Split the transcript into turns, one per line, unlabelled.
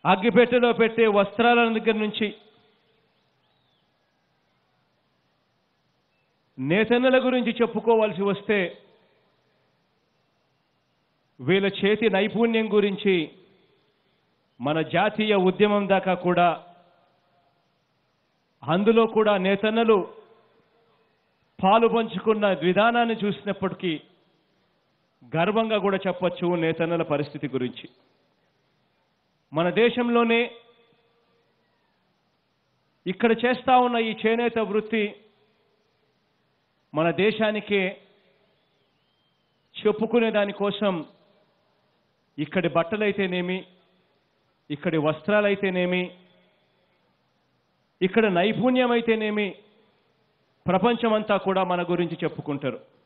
అగ్గిపెట్టెలో పెట్టే వస్త్రాల దగ్గర నుంచి నేతన్నల గురించి చెప్పుకోవాల్సి వస్తే వీళ్ళ చేతి నైపుణ్యం గురించి మన జాతీయ ఉద్యమం దాకా కూడా అందులో కూడా నేతన్నలు పాలు పంచుకున్న విధానాన్ని చూసినప్పటికీ గర్వంగా కూడా చెప్పొచ్చు నేతన్నల పరిస్థితి గురించి మన దేశంలోనే ఇక్కడ చేస్తా ఉన్న ఈ చేనేత వృత్తి మన దేశానికే చెప్పుకునే దానికోసం ఇక్కడి బట్టలైతేనేమి ఇక్కడి వస్త్రాలైతేనేమి ఇక్కడ నైపుణ్యం అయితేనేమి ప్రపంచమంతా కూడా మన గురించి చెప్పుకుంటారు